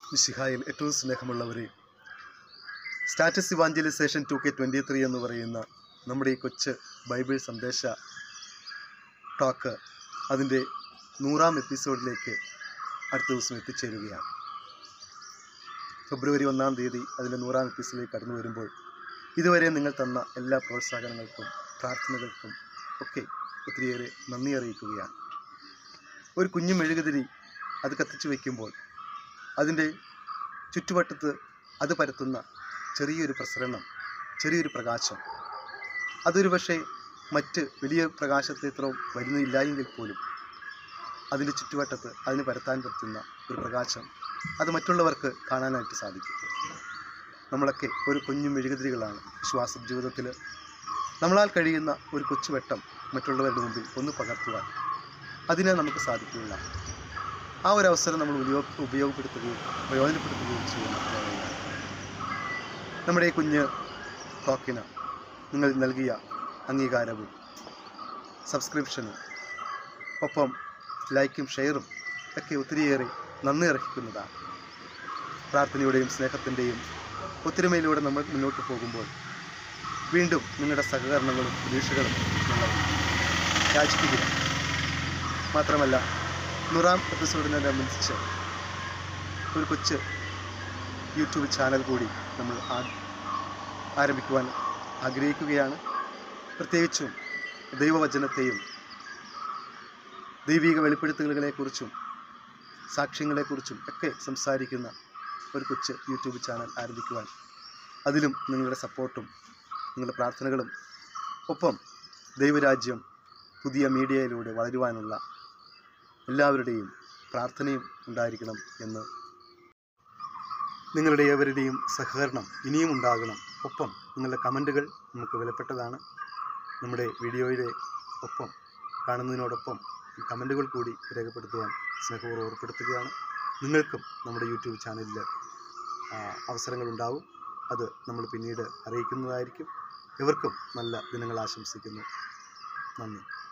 മിശിഹായിൽ ഏറ്റവും സ്നേഹമുള്ളവരെ status evangelization two K twenty three എന്ന് പറയുന്ന നമ്മുടെ ഈ കൊച്ച് ബൈബിൾ സന്ദേശ ടോക്ക് അതിൻ്റെ നൂറാം എപ്പിസോഡിലേക്ക് അടുത്ത ദിവസം എത്തിച്ചേരുകയാണ് ഫെബ്രുവരി ഒന്നാം തീയതി അതിൻ്റെ നൂറാം എപ്പിസോഡിലേക്ക് കടന്നു വരുമ്പോൾ ഇതുവരെ നിങ്ങൾ തന്ന എല്ലാ പ്രോത്സാഹനങ്ങൾക്കും പ്രാർത്ഥനകൾക്കും ഒക്കെ ഒത്തിരിയേറെ നന്ദി അറിയിക്കുകയാണ് ഒരു കുഞ്ഞു മെഴുകുതിരി അത് കത്തിച്ചു വയ്ക്കുമ്പോൾ അതിൻ്റെ ചുറ്റുവട്ടത്ത് അത് പരത്തുന്ന ചെറിയൊരു പ്രസരണം ചെറിയൊരു പ്രകാശം അതൊരു പക്ഷേ മറ്റ് വലിയ പ്രകാശത്തെ ഇത്ര വരുന്നില്ല എങ്കിൽ പോലും അതിൻ്റെ ചുറ്റുവട്ടത്ത് അതിന് പരത്താൻ പറ്റുന്ന ഒരു പ്രകാശം അത് മറ്റുള്ളവർക്ക് കാണാനായിട്ട് സാധിക്കും നമ്മളൊക്കെ ഒരു കുഞ്ഞു മെഴുകുതിരികളാണ് വിശ്വാസ ജീവിതത്തിൽ നമ്മളാൽ കഴിയുന്ന ഒരു കൊച്ചുവെട്ടം മറ്റുള്ളവരുടെ മുമ്പിൽ ഒന്ന് പകർത്തുവാൻ അതിനെ നമുക്ക് സാധിക്കില്ല ആ ഒരു അവസരം നമ്മൾ ഉപയോഗ ഉപയോഗപ്പെടുത്തുകയും പ്രയോജനപ്പെടുത്തുകയും ചെയ്യണം എന്നുള്ളതാണ്. നമ്മുടെ ഈ കുഞ്ഞ് ടോക്കിന് നിങ്ങൾ നൽകിയ അംഗീകാരവും സബ്സ്ക്രിപ്ഷനും ഒപ്പം ലൈക്കും ഷെയറും ഒക്കെ ഒത്തിരിയേറെ നന്ദി അർഹിക്കുന്നതാണ് പ്രാർത്ഥനയുടെയും സ്നേഹത്തിൻ്റെയും ഒത്തൊരുമയിലൂടെ നമ്മൾ മുന്നോട്ട് പോകുമ്പോൾ വീണ്ടും നിങ്ങളുടെ സഹകരണങ്ങളും പ്രതീക്ഷകളും ഞങ്ങൾ യാചിക്കുക മാത്രമല്ല നൂറാം എപ്പിസോഡിനോടനുബന്ധിച്ച് ഒരു കൊച്ച് യൂട്യൂബ് ചാനൽ കൂടി നമ്മൾ ആ- ആരംഭിക്കുവാൻ ആഗ്രഹിക്കുകയാണ് പ്രത്യേകിച്ചും ദൈവവചനത്തെയും ദൈവിക വെളിപ്പെടുത്തലുകളെക്കുറിച്ചും സാക്ഷ്യങ്ങളെക്കുറിച്ചും ഒക്കെ സംസാരിക്കുന്ന ഒരു കൊച്ച് യൂട്യൂബ് ചാനൽ ആരംഭിക്കുവാൻ അതിലും നിങ്ങളുടെ സപ്പോർട്ടും നിങ്ങളുടെ പ്രാർത്ഥനകളും ഒപ്പം ദൈവരാജ്യം പുതിയ മീഡിയയിലൂടെ വളരുവാനുള്ള എല്ലാവരുടെയും പ്രാർത്ഥനയും ഉണ്ടായിരിക്കണം എന്ന് നിങ്ങളുടെ ഏവരുടെയും സഹകരണം ഇനിയും ഉണ്ടാകണം ഒപ്പം നിങ്ങളുടെ കമൻറ്റുകൾ നമുക്ക് വിലപ്പെട്ടതാണ് നമ്മുടെ വീഡിയോയുടെ ഒപ്പം കാണുന്നതിനോടൊപ്പം കമൻറ്റുകൾ കൂടി രേഖപ്പെടുത്തുവാൻ സ്നേഹപൂർവ്വം ഓർപ്പെടുത്തുകയാണ് നിങ്ങൾക്കും നമ്മുടെ യൂട്യൂബ് ചാനലിൽ അവസരങ്ങളുണ്ടാവും അത് നമ്മൾ പിന്നീട് അറിയിക്കുന്നതായിരിക്കും ഇവർക്കും നല്ല ദിനങ്ങൾ ആശംസിക്കുന്നു നന്ദി